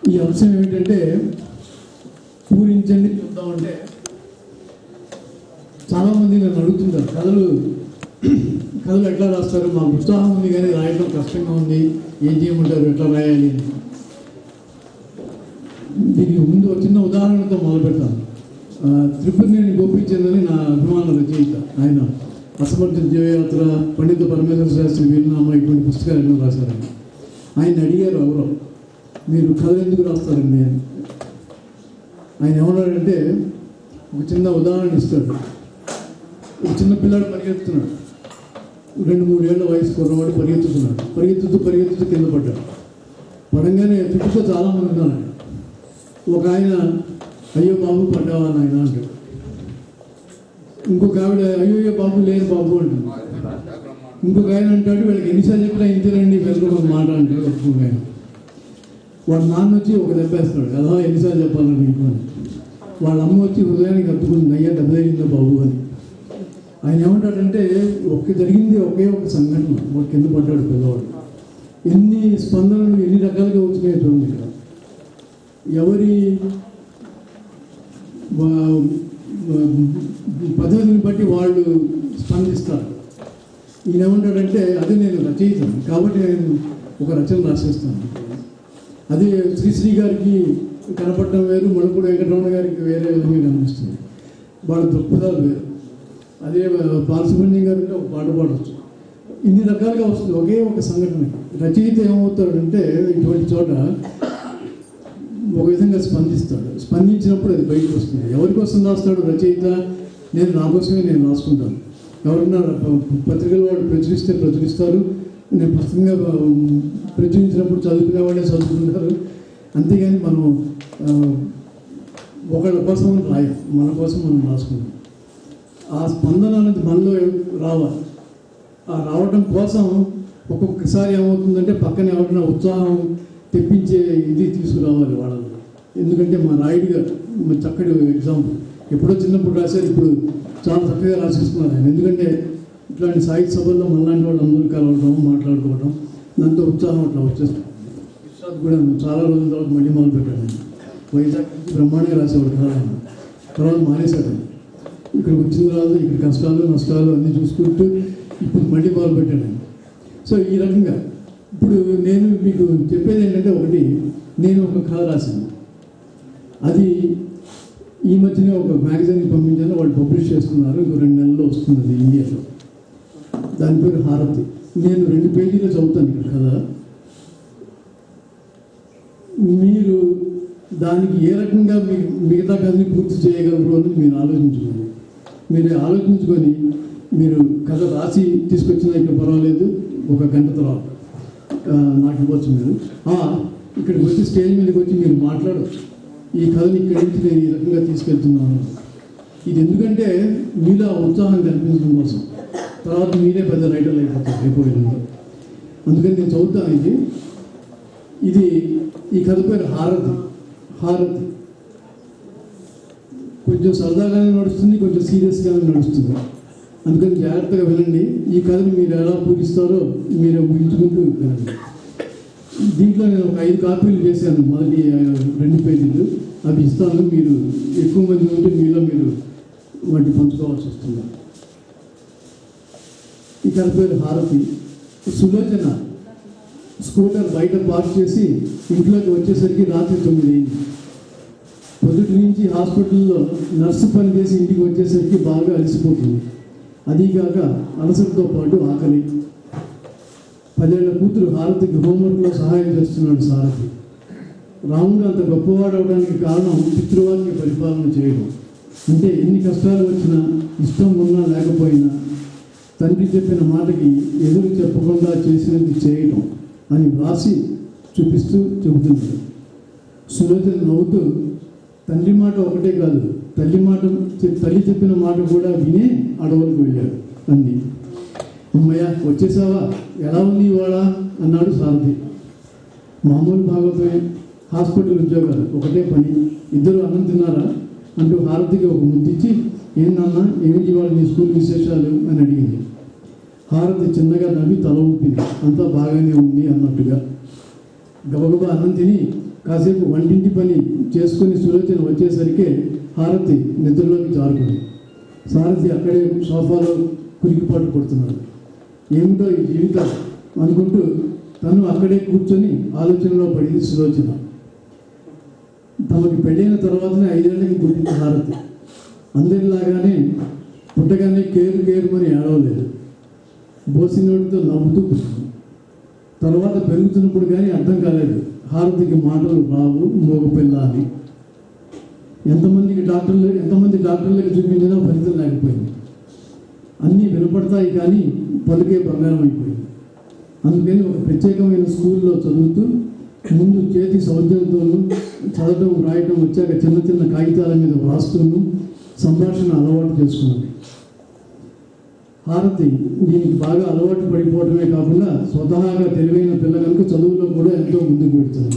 ఈ అంశం ఏమిటంటే పూరించండి చూద్దామంటే చాలామంది నన్ను అడుగుతుంటారు కథలు కథలు ఎట్లా రాస్తారు మాకు ఉత్సాహం ఉంది కానీ రాయడం కష్టంగా ఉంది ఏం చేయమంటారు ఎట్లా రాయాలి అని. దీనికి ముందు ఒక చిన్న ఉదాహరణతో మొదలు పెడతాను ఆ, త్రిపురనేని గోపీచంద్ నా అభిమాన రచయిత ఆయన అసమర్థ జీవయాత్ర పండిత పరమేశ్వర శాస్త్రి వీరునామా ఇటువంటి పుస్తకాలు ఎన్నో రాశారు ఆయన ఆయన అడిగారు ఎవరో మీరు కథలు ఎందుకు రాస్తారండి అని ఆయన ఏమన్నాడంటే ఒక చిన్న ఉదాహరణ ఇస్తాడు ఒక చిన్న పిల్లాడు పరిగెత్తుతున్నాడు రెండు మూడేళ్ల వయసు కుర్రవాడు పరిగెత్తుతున్నాడు పరిగెత్తుతూ పరిగెత్తుతూ కింద పడ్డాడు పడంగానే చుట్టూ చాలా మంది ఉన్నారు ఒక ఆయన అయ్యో బాబు పడ్డావా నాయన అంటాడు ఇంకొక ఆవిడ అయ్యో అయ్యో బాబు లేని బాబు అంటుంది ఇంకొక ఆయన అంటాడు వీళ్ళకి ఎన్నిసార్లు చెప్పినా ఇంతేనండి వెళ్ళడం మాట అంటాడు ఇంకొక ఆయన వాడు నాన్న వచ్చి ఒక దెబ్బేస్తాడు అలా ఎన్నిసార్లు చెప్పాలని నీకు అని వాళ్ళ అమ్మ వచ్చి హృదయానికి అత్తుకుంది అయ్యా దెబ్బ తగిలిందా బాబు అని ఆయన ఏమంటాడంటే ఒక్క జరిగింది ఒకే ఒక సంఘటన వాడు కింద పడ్డాడు పిల్లవాడు ఎన్ని స్పందనలు ఎన్ని రకాలుగా వచ్చినాయో చూడండి ఇక్కడ ఎవరి వా- వా- పద్ధతిని బట్టి వాళ్ళు స్పందిస్తారు ఈయన ఏమంటాడంటే అది నేను రచయితను కాబట్టి నేను ఒక రచన రాసేస్తాను అదే శ్రీశ్రీ గారికి కనపడటం వేరు మణిపూడి వెంకటరమణ గారికి వేరే విధంగా కనిపిస్తుంది వాళ్ళ దృక్పథాలు వేరు అదే బాలసుబ్రహ్మణ్యం గారికి ఒక పాట పాడవచ్చు ఇన్ని రకాలుగా వస్తుంది ఒకే ఒక సంఘటన రచయిత ఏమవుతాడంటే ఇటువంటి చోట ఒక విధంగా స్పందిస్తాడు స్పందించినప్పుడు అది బయటకు వస్తుంది ఎవరి కోసం రాస్తాడు రచయిత నేను నా కోసమే నేను రాసుకుంటాను ఎవరన్నా ప- పత్రికల వాడు ప్రచురిస్తే ప్రచురిస్తారు నేను పుస్తకంగా ఉమ్, ప్రచురించినప్పుడు చదువుకునే వాళ్ళే చదువుకుంటారు అంతేగాని మనం ఆ, ఒకళ్ళ కోసం రాయం మన కోసం మనం రాసుకుంటాం ఆ స్పందన అనేది మనలో రావాలి ఆ రావడం కోసం ఒక్కొక్కసారి ఏమవుతుందంటే పక్కన ఎవరైనా ఉత్సాహం తెప్పించే ఇది తీసుకురావాలి వాళ్ళలో ఎందుకంటే మా రాయుడు గారు మా చక్కటి ఎగ్జాంపుల్ ఎప్పుడో చిన్నప్పుడు రాశారు ఇప్పుడు చాలా చక్కగా రాసిస్తున్నారు ఆయన ఎందుకంటే ఇట్లాంటి సాహిత్య సభల్లో మనలాంటి వాళ్ళు అందరూ కలవడం మాట్లాడుకోవడం దాంతో ఉత్సాహం అట్లా వచ్చేస్తుంది విశ్వాస్ కూడా చాలా రోజుల తర్వాత మళ్ళీ మొదలు పెట్టాడు ఆయన. వైజాగ్ నుంచి బ్రహ్మాండంగా రాసేవాడు కదా ఆయన తర్వాత మానేశాడు ఆయన. ఇక్కడికి వచ్చిన తర్వాత ఇక్కడ కష్టాలు నష్టాలు అన్నీ చూసుకుంటూ ఇప్పుడు మళ్ళీ మొదలు పెట్టాడు ఆయన. సో ఈ రకంగా ఇప్పుడు నేను మీకు చెప్పేది ఏంటంటే ఒకటి నేను ఒక కథ రాశాను అది ఈ మధ్యనే ఒక మ్యాగజైన్కి పంపించాను వాళ్ళు పబ్లిష్ చేస్తున్నారు ఇంకో రెండు నెలల్లో వస్తుంది అది ఇండియాలో దాని పేరు హారతి నేను రెండు పేజీలో చదువుతాను ఇక్కడ కథ మీరు దానికి ఏ రకంగా మీ మిగతా కథని పూర్తి చేయగలరు అని మీరు ఆలోచించుకోండి మీరు ఆలోచించుకొని మీరు కథ రాసి తీసుకొచ్చినా ఇక్కడ పర్వాలేదు ఒక గంట తర్వాత ఆ, నాకు ఇవ్వచ్చు మీరు ఆ, ఇక్కడికి వచ్చి స్టేజ్ మీదకి వచ్చి మీరు మాట్లాడచ్చు ఈ కథని ఇక్కడి నుంచి నేను ఈ రకంగా తీసుకెళ్తున్నాను ఇది ఎందుకంటే మీలో ఆ ఉత్సాహం కల్పించడం కోసం తర్వాత మీరే పెద్ద రైటర్లు అయిపోతారు అయిపోయింది అందుకని నేను చదువుతాను ఇది ఇది ఈ కథ పేరు హారతి హారతి కొంచెం సరదాగానే నడుస్తుంది కొంచెం సీరియస్గానే నడుస్తుంది అందుకని జాగ్రత్తగా వినండి ఈ కథని మీరు ఎలా పూజిస్తారో మీరు ఊహించుకుంటూ వినండి దీంట్లో నేను ఒక ఐదు కాపీలు చేశాను మొదటి ఆ, రెండు పేజీలు అవి ఇస్తాను మీరు ఎక్కువ మంది ఉంటే మీలో మీరు వాటిని పంచుకోవాల్సి వస్తుంది ఈ కథ పేరు హారతి సులోచన స్కూటర్ బయట పార్క్ చేసి ఇంట్లోకి వచ్చేసరికి రాత్రి తొమ్మిది అయింది పొద్దుటి నుంచి హాస్పిటల్లో నర్సు పని చేసి ఇంటికి వచ్చేసరికి బాగా అలసిపోతుంది అదీగాక అలసటతో పాటు ఆకలి పదేళ్ల కూతురు హారతికి హోంవర్క్లో సహాయం చేస్తున్నాడు సారథి రాముడు అంత గొప్పవాడవడానికి కారణం పితృవాక్య పరిపాలన చేయడం అంటే ఎన్ని కష్టాలు వచ్చినా ఇష్టం ఉన్నా లేకపోయినా తండ్రి చెప్పిన మాటకి ఎదురు చెప్పకుండా చేసినది చేయటం అని వ్రాసి చూపిస్తూ చెబుతున్నాడు సులోచన నవ్వుతూ తండ్రి మాట ఒకటే కాదు తల్లి మాట చె- తల్లి చెప్పిన మాట కూడా వినే అడవులకు వెళ్ళాడు అంది అమ్మయ్య వచ్చేసావా ఎలా ఉంది ఇవాళ అన్నాడు సారథి మామూలు భాగవతమే హాస్పిటల్ ఉద్యోగాలు ఒకటే పని ఇద్దరు అన్నం తిన్నారా అంటూ హారతికి ఒక ముద్దిచ్చి ఏందన్నా ఏమిటి ఇవాళ నీ స్కూల్ విశేషాలు అని అడిగింది హారతి చిన్నగా నవ్వి తల ఊపింది అంతా బాగానే ఉంది అన్నట్టుగా గబగబా అన్నం తిని కాసేపు వంటింటి పని చేసుకుని సులోచన వచ్చేసరికి హారతి నిద్రలోకి జారుకుంది సారథి అక్కడే సోఫాలో కురికిపాటు పడుతున్నాడు ఏమిటో ఈ జీవితం అనుకుంటూ తను అక్కడే కూర్చొని ఆలోచనలో పడింది సులోచన తమకి పెళ్ళైన తర్వాతనే ఐదేళ్ళకి పుట్టింది హారతి అందరిలాగానే పుట్టగానే కేరు కేరు అని ఏడవలేదు బోసినోటితో నవ్వుతూ పుట్టింది తర్వాత పెరుగుతున్నప్పుడు కానీ అర్థం కాలేదు హారతికి మాటలు రావు మోగపిల్ల అని ఎంతమందికి డాక్టర్లు ఎంతమంది డాక్టర్లకు చూపించినా ఫలితం లేకపోయింది అన్నీ వినపడతాయి కానీ పలుకే బంగారం అయిపోయింది అందుకని ఒక ప్రత్యేకమైన స్కూల్లో చదువుతూ ముందు చేతి సౌజన్యంతోనూ చదవడం రాయటం వచ్చాక చిన్న చిన్న కాగితాల మీద వ్రాస్తూను సంభాషణ అలవాటు చేసుకున్నది హారతి దీనికి బాగా అలవాటు పడిపోవడమే కాకుండా స్వతహాగా తెలివైన పిల్ల కనుక చదువులో కూడా ఎంతో ముందుకు పెడుతుంది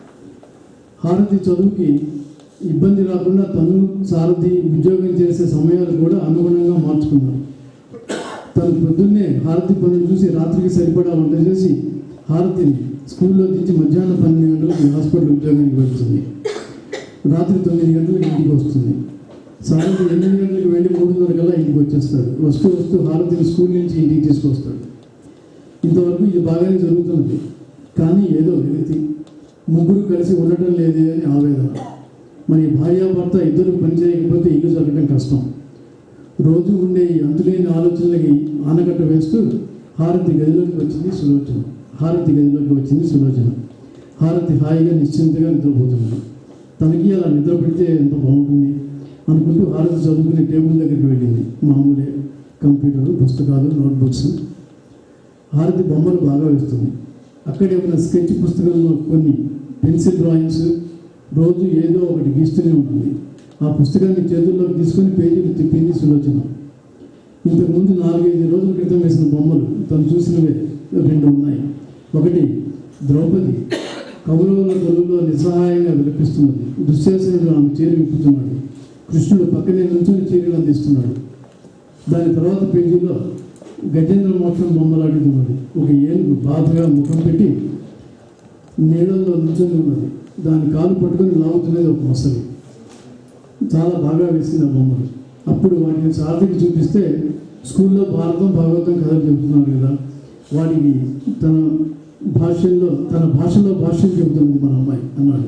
హారతి చదువుకి ఇబ్బంది రాకుండా తను సారథి ఉద్యోగం చేసే సమయాలు కూడా అనుగుణంగా మార్చుకున్నారు తను పొద్దున్నే హారతి పనులు చూసి రాత్రికి సరిపడా వంట చేసి హారతిని స్కూల్లో దించి మధ్యాహ్నం పన్నెండు గంటలకు హాస్పిటల్ ఉద్యోగానికి వెళ్తుంది రాత్రి తొమ్మిది గంటలకు ఇంటికి వస్తుంది సాయంత్రం ఎనిమిది గంటలకు వెళ్ళి మూడున్నర కల్లా ఇంటికి వచ్చేస్తాడు వస్తూ వస్తూ హారతిని స్కూల్ నుంచి ఇంటికి తీసుకొస్తాడు ఇంతవరకు ఇది బాగానే జరుగుతున్నది కానీ ఏదో వెలితి ముగ్గురు కలిసి ఉండటం లేదే అని ఆవేదన మరి భార్యాభర్త ఇద్దరు పని చేయకపోతే ఇల్లు జరగడం కష్టం రోజు ఉండే ఈ అంతులేని ఆలోచనలకి ఆనకట్ట వేస్తూ హారతి గదిలోకి వచ్చింది సులోచన హారతి గదిలోకి వచ్చింది సులోచన హారతి హాయిగా నిశ్చింతగా నిద్రపోతుంది తనకి అలా నిద్ర పెడితే ఎంత బాగుంటుంది అనుకుంటూ హారతి చదువుకునే టేబుల్ దగ్గరికి వెళ్ళింది మామూలే కంప్యూటర్ పుస్తకాలు నోట్బుక్స్ హారతి బొమ్మలు బాగా వేస్తుంది అక్కడే ఉన్న స్కెచ్ పుస్తకంలో కొన్ని పెన్సిల్ డ్రాయింగ్స్ రోజు ఏదో ఒకటి గీస్తూనే ఉంటుంది ఆ పుస్తకాన్ని చేతుల్లోకి తీసుకొని పేజీలు తిప్పింది సులోచన ఇంతకుముందు నాలుగైదు రోజుల క్రితం వేసిన బొమ్మలు తను చూసినవే రెండు ఉన్నాయి ఒకటి ద్రౌపది కౌరవుల తొలులో నిస్సహాయంగా విలపిస్తున్నది దుశ్శాసనుడు ఆమె చీర విప్పుతున్నాడు కృష్ణుడు పక్కనే నుంచొని చీరలు అందిస్తున్నాడు దాని తర్వాత పేజీలో గజేంద్ర మోక్షం బొమ్మలాడుతున్నది ఒక ఏనుగు బాధగా ముఖం పెట్టి నీళ్ళల్లో నుంచొని ఉన్నది దాని కాలు పట్టుకొని లాగుతున్నది ఒక మొసలి చాలా బాగా వేసింది ఆ బొమ్మలు అప్పుడు వాటిని సార్థకి చూపిస్తే స్కూల్లో భారతం భాగవతం కథలు చెబుతున్నారు కదా వాటికి తన భాష్యంలో తన భాషలో భాష్యం చెబుతుంది మన అమ్మాయి అన్నాడు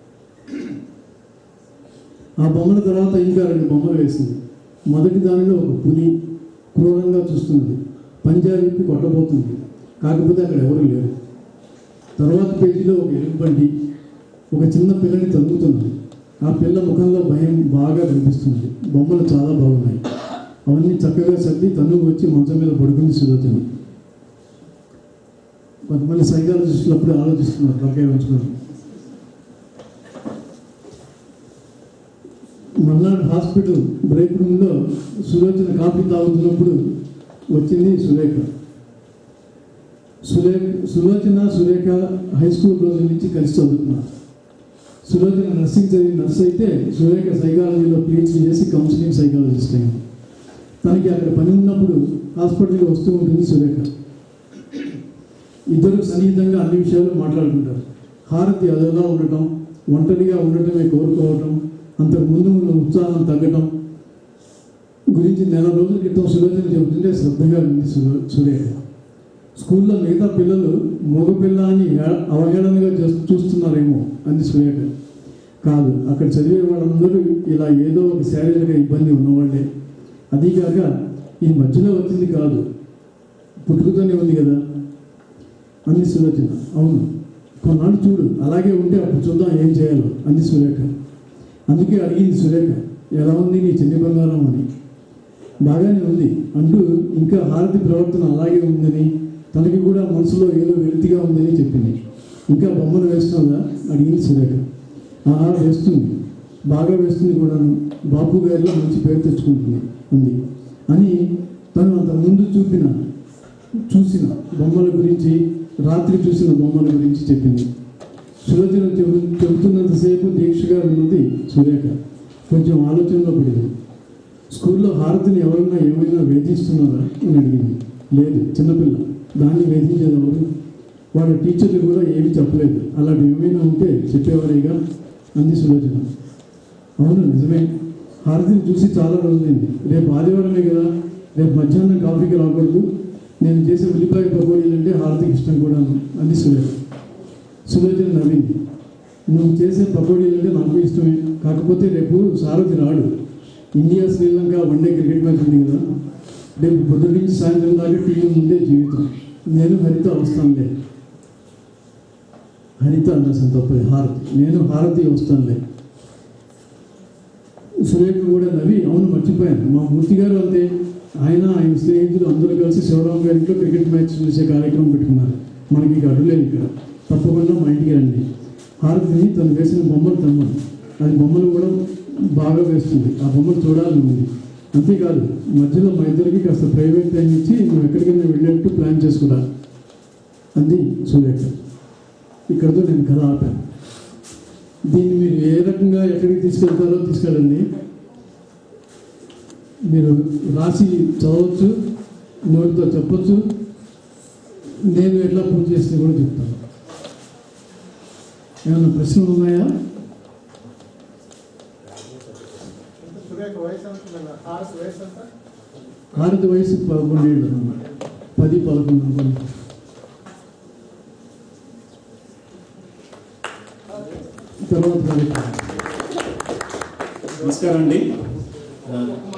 ఆ బొమ్మల తర్వాత ఇంకా రెండు బొమ్మలు వేసింది మొదటి దానిలో ఒక పులి క్రూరంగా చూస్తున్నది పంజా విప్పి కొట్టబోతుంది కాకపోతే అక్కడ ఎవరు లేరు తర్వాత పేజీలో ఒక ఎలుగుబంటి ఒక చిన్న పిల్లని తన్నుతున్నది ఆ పిల్ల ముఖంలో భయం బాగా కనిపిస్తుంది బొమ్మలు చాలా బాగున్నాయి అవన్నీ చక్కగా సర్ది తను వచ్చి మంచం మీద పడుకుంది సులోచన కొంతమంది సైకాలజిస్టులు అప్పుడు ఆలోచిస్తున్నారు తలకాయ ఉంచుకొని మర్నాడు హాస్పిటల్ బ్రేక్ రూమ్లో సులోచన కాఫీ తాగుతున్నప్పుడు వచ్చింది సురేఖ సురేఖ సులోచన సురేఖ హై స్కూల్ రోజుల నుంచి కలిసి చదువుతున్నారు సులోచన నర్సింగ్ చదివి నర్స్ అయితే సురేఖ సైకాలజీలో పిహెచ్డీ చేసి కౌన్సిలింగ్ సైకాలజిస్ట్ అయింది తనకి అక్కడ పని ఉన్నప్పుడు హాస్పిటల్కి వస్తూ ఉంటుంది సురేఖ ఇద్దరు సన్నిహితంగా అన్ని విషయాలు మాట్లాడుకుంటారు హారతి అదోలా ఉండటం ఒంటరిగా ఉండటమే కోరుకోవటం అంతకు ముందు ఉన్న ఉత్సాహం తగ్గటం గురించి నెల రోజుల క్రితం సులోచన చెబుతుంటే శ్రద్ధగా ఉంది సు- సురేఖ స్కూల్లో మిగతా పిల్లలు మగపిల్ల అని హే- అవహేళనగా చేస్తూ చూస్తున్నారేమో అంది సురేఖ కాదు అక్కడ చదివే వాళ్ళందరూ ఇలా ఏదో ఒక శారీరక ఇబ్బంది ఉన్నవాళ్ళే అదీగాక ఈ మధ్యలో వచ్చింది కాదు పుట్టుకతోనే ఉంది కదా అంది సులోచన అవును కొన్నాళ్ళు చూడు అలాగే ఉంటే అప్పుడు చూద్దాం ఏం చేయాలో అంది సురేఖ అందుకే అడిగింది సురేఖ ఎలా ఉంది నీ చిన్ని బంగారం అని బాగానే ఉంది అంటూ ఇంకా హారతి ప్రవర్తన అలాగే ఉందని తనకి కూడా మనసులో ఏదో వెలితిగా ఉందని చెప్పింది ఇంకా బొమ్మలు వేస్తుందా అడిగింది సురేఖ "ఆ, వేస్తుంది బాగా వేస్తుంది కూడాను బాపు గారిలో మంచి పేరు తెచ్చుకుంటుంది అంది అని తను అంత ముందు చూపిన చూసిన బొమ్మల గురించి రాత్రి చూసిన బొమ్మల గురించి చెప్పింది సులోచన చెబు చెబుతున్నంతసేపు దీక్షగా ఉన్నది సురేఖ కొంచెం ఆలోచనలో పడింది స్కూల్లో హారతిని ఎవరైనా ఏమైనా వేధిస్తున్నారా అని అడిగింది లేదు చిన్నపిల్ల దాన్ని వేధించేది ఎవరు వాళ్ళ టీచర్లు కూడా ఏమీ చెప్పలేదు అలాంటి ఏమైనా ఉంటే చెప్పేవారేగా అంది సులోచన అవును నిజమే హారతిని చూసి చాలా రోజులైంది రేపు ఆదివారమే కదా రేపు మధ్యాహ్నం కాఫీకి రాకూడదు నేను చేసే ఉల్లిపాయ పకోడీలు అంటే హారతికి ఇష్టం కూడా అంది సులోచన సులోచన నవ్వింది నువ్వు చేసే పకోడీలు అంటే నాకు ఇష్టమే కాకపోతే రేపు సారథి రాడు India Sri Lanka one day cricket match ఉంది కదా రేపు పొద్దు నుంచి సాయంత్రం దాకా టీవీ ముందే జీవితం నేను హరిత వస్తానులే హరిత అన్న తప్పది హారతి నేను హారతి వస్తానులే సురేఖ కూడా నవ్వి అవును మర్చిపోయాను మా మూర్తి గారు అంతే ఆయన ఆయన స్నేహితులు అందరూ కలిసి శివరాం గారి ఇంట్లో క్రికెట్ మ్యాచ్ చూసే కార్యక్రమం పెట్టుకున్నారు మనకి ఇక అడ్డు లేదు ఇక్కడ తప్పకుండా మా ఇంటికి రండి హారతిని తను వేసిన బొమ్మలు తమ్మను అది బొమ్మలు కూడా బాగా వేస్తుంది ఆ బొమ్మలు చూడాలని ఉంది అంతేకాదు మధ్యలో మా ఇద్దరికి కాస్త ప్రైవేట్ టైం ఇచ్చి నువ్వు ఎక్కడికైనా వెళ్ళేట్టు ప్లాన్ చేసుకురా అంది సురేఖ ఇక్కడతో నేను కథ ఆపాను దీన్ని మీరు ఏ రకంగా ఎక్కడికి తీసుకెళ్తారో తీసుకెళ్ళండి మీరు రాసి చదవచ్చు నోటితో చెప్పొచ్చు నేను ఎట్లా పూజ చేస్తే కూడా చెప్తాను ఏమైనా ప్రశ్నలు ఉన్నాయా సురేఖ వయసు ఎంత హారస్ వయసు ఎంత భారత వయసు పదకొండేళ్ళు అన్నమాట పది పదకొండు అనుకోండి తర్వాత కార్యక్రమం నమస్కారం అండి